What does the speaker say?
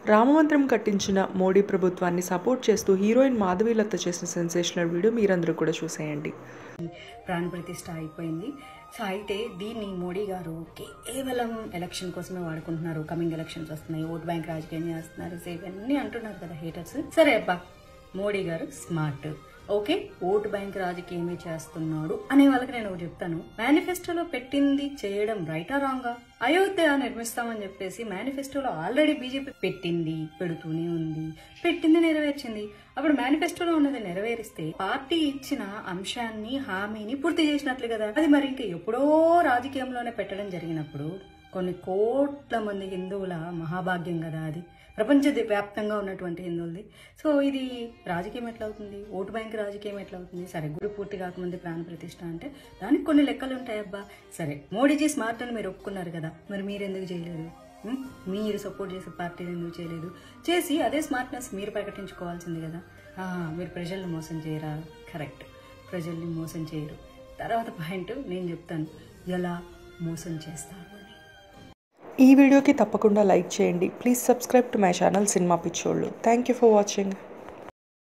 రామమంత్రం కట్టించిన మోడీ ప్రభుత్వాన్ని సపోర్ట్ చేస్తూ హీరోయిన్ మాధవీలత చేసిన సెన్సేషనల్ వీడియో మీరందరూ కూడా చూసేయండి ప్రాణ ప్రతిష్ట అయిపోయింది సో అయితే దీన్ని మోడీ గారు కేవలం ఎలక్షన్ కోసమే వాడుకుంటున్నారు కమింగ్ ఎలక్షన్స్ వస్తున్నాయి ఓట్ బ్యాంక్ రాజకీయం చేస్తున్నారు సో ఇవన్నీ అంటున్నారు కదా హేటర్స్ సరే అబ్బా మోడీ గారు స్మార్ట్ ఓకే ఓటు బ్యాంక్ రాజకీయమే చేస్తున్నాడు అనే వాళ్ళకి నేను ఒకటి చెప్తాను మేనిఫెస్టోలో పెట్టింది చేయడం రైటా రాంగా అయోధ్య నిర్మిస్తామని చెప్పేసి మేనిఫెస్టోలో ఆల్రెడీ బీజేపీ పెట్టింది పెడుతూనే ఉంది పెట్టింది నెరవేర్చింది అప్పుడు మేనిఫెస్టోలో ఉన్నది నెరవేరిస్తే పార్టీ ఇచ్చిన అంశాన్ని హామీని పూర్తి చేసినట్లు కదా అది మరి ఇంకా ఎప్పుడో రాజకీయంలోనే పెట్టడం జరిగినప్పుడు కొన్ని కోట్ల మంది హిందువుల మహాభాగ్యం కదా అది ప్రపంచ ది- వ్యాప్తంగా ఉన్నటువంటి హిందువులది సో ఇది రాజకీయం ఎట్లా అవుతుంది ఓటు బ్యాంక్ రాజకీయం ఎట్లా అవుతుంది సరే గుడి పూర్తి కాకముందే ప్రాణ ప్రతిష్ట అంటే దానికి కొన్ని లెక్కలు ఉంటాయి అబ్బా సరే మోడీజీ స్మార్ట్ అని మీరు ఒప్పుకున్నారు కదా మరి మీరు ఎందుకు చేయలేదు ఉం? మీరు సపోర్ట్ చేసే పార్టీలు ఎందుకు చేయలేదు చేసి అదే స్మార్ట్నెస్ మీరు ప్రకటించుకోవాల్సింది కదా ఆ, మీరు ప్రజల్ని మోసం చేయరా కరెక్ట్ ప్రజల్ని మోసం చేయరు తర్వాత పాయింట్ నేను చెప్తాను ఎలా మోసం చేస్తారు అని ఈ వీడియోకి తప్పకుండా లైక్ చేయండి please subscribe to my channel cinema పిచ్చోళ్ళు థ్యాంక్ యూ ఫర్ వాచింగ్